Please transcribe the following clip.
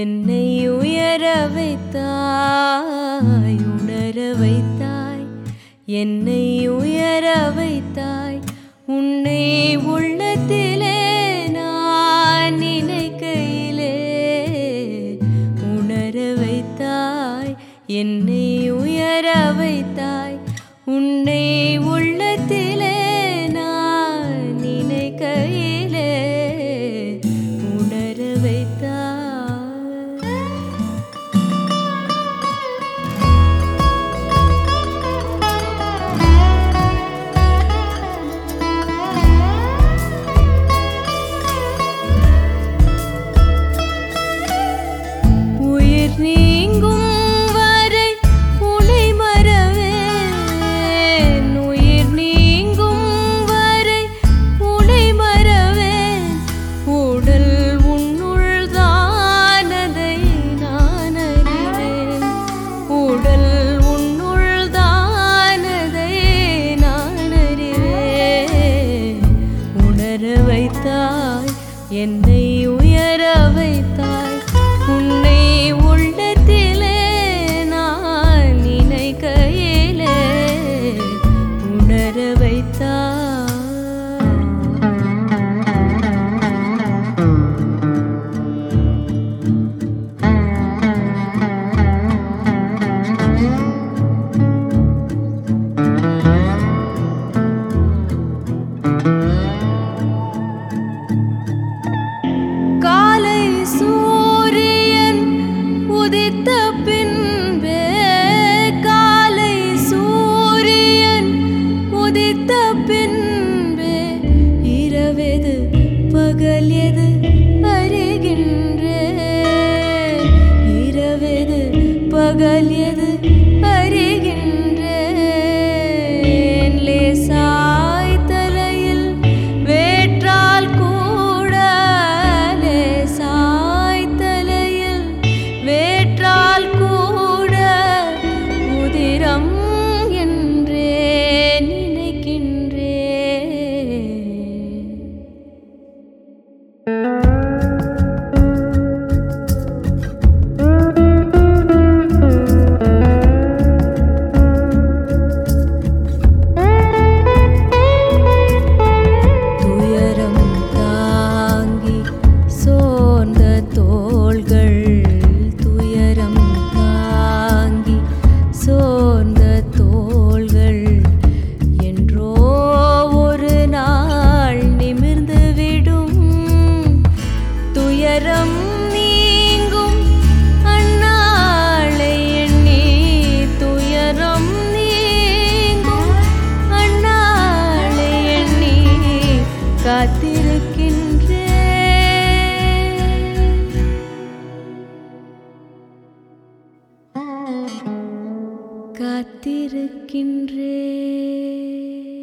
என்னை உயர வைத்தாய் உணர வைத்தாய் என்னை உயர வைத்தாய் உன்னை உள்ளத்திலே நான் நினைக்கையிலே உணர வைத்தாய் என்னை உயர வைத்தாய் உன்னை உள்ளத்திலே நான் நினைக்கையிலே உணர வைத்தாய் உயிர் நீங்கும் வரை உனை மறவேன் உயிர் நீங்கும் வரை உனை மறவேன் உடல் உன்னுள் தானதை நான் அறிவேன் உடல் உன்னுள் தானதை நான் அறிவேன் உணர வைத்தாய் என்னை உயர வைத்தாய் உன்னை உள்ளத்திலே நான் நினைக்கையிலே உணர வைத்தாய் காலை சூரியன் உதித்த பின்பே காலை சூரியன் உதித்த பின்பே இரவெது பகல் எது அறிகின்றே இரவெது பகல் எது அறிகின்றேன் லேசாய் தலையில் வேற்றால் கூட லேசாய் தலையில் வேற்றால் கூட உதிரம் என்றே நினைக்கின்றேன் துயரம் தாங்கி சோர்ந்த தோள்கள் துயரம் தாங்கி சோர்ந்த தோள்கள் என்றோ ஒரு நாள் நிமிர்ந்து விடும் துயரம் நீங்கும் அந்நாளை எண்ணி துயரம் நீங்கும் அந்நாளை எண்ணி காத்திருக்கின்றே காத்திருக்கின்றே